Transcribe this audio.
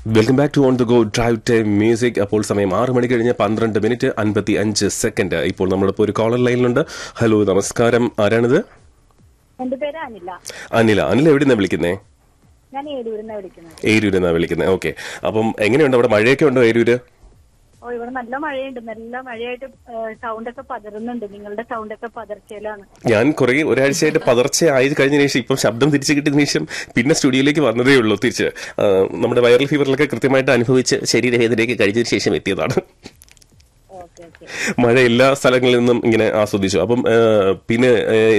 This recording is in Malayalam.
welcome back to on the go drive time music അപ്പോൾ സമയം ആറ് മണി കഴിഞ്ഞ് പന്ത്രണ്ട് മിനിറ്റ് അൻപത്തി അഞ്ച് സെക്കൻഡ് ഇപ്പോൾ നമ്മളിപ്പോൾ ഒരു കോളർ ലൈനിലുണ്ട് ഹലോ നമസ്കാരം ആരാണിത് എന്റെ പേര് അനില അനില അനില എവിടെ നിന്നാണ് വിളിക്കുന്നേ ഞാൻ ഏരൂരിന്നാ വിളിക്കുന്നത് ഏരൂരിൽ നിന്നാണ് വിളിക്കുന്നത് ഓക്കെ അപ്പം എങ്ങനെയുണ്ട് അവിടെ മഴയൊക്കെ ഉണ്ടോ ഏരൂര് ഓ ഇവിടെ നല്ല മഴയുണ്ട് നല്ല മഴയായിട്ട് സൗണ്ട് ഒക്കെ പതറുന്നുണ്ട് നിങ്ങളുടെ സൗണ്ട് ഒക്കെ പതർച്ചയിലാണ് ഞാൻ കുറെ ഒരാഴ്ചയായിട്ട് പതർച്ച ആയി കഴിഞ്ഞ ശേഷം ഇപ്പം ശബ്ദം തിരിച്ചു കിട്ടിയ ശേഷം പിന്നെ സ്റ്റുഡിയോയിലേക്ക് വന്നതേ ഉള്ളൂ തിരിച്ച് ആ, നമ്മുടെ വൈറൽ ഫീവറിലൊക്കെ കൃത്യമായിട്ട് അനുഭവിച്ച് ശരീരവേദനയൊക്കെ കഴിഞ്ഞതിന് ശേഷം എത്തിയതാണ് ഓക്കെ ഓക്കെ മഴ എല്ലാ സ്ഥലങ്ങളിൽ നിന്നും ഇങ്ങനെ ആസ്വദിച്ചു അപ്പം ആ, പിന്നെ ആ,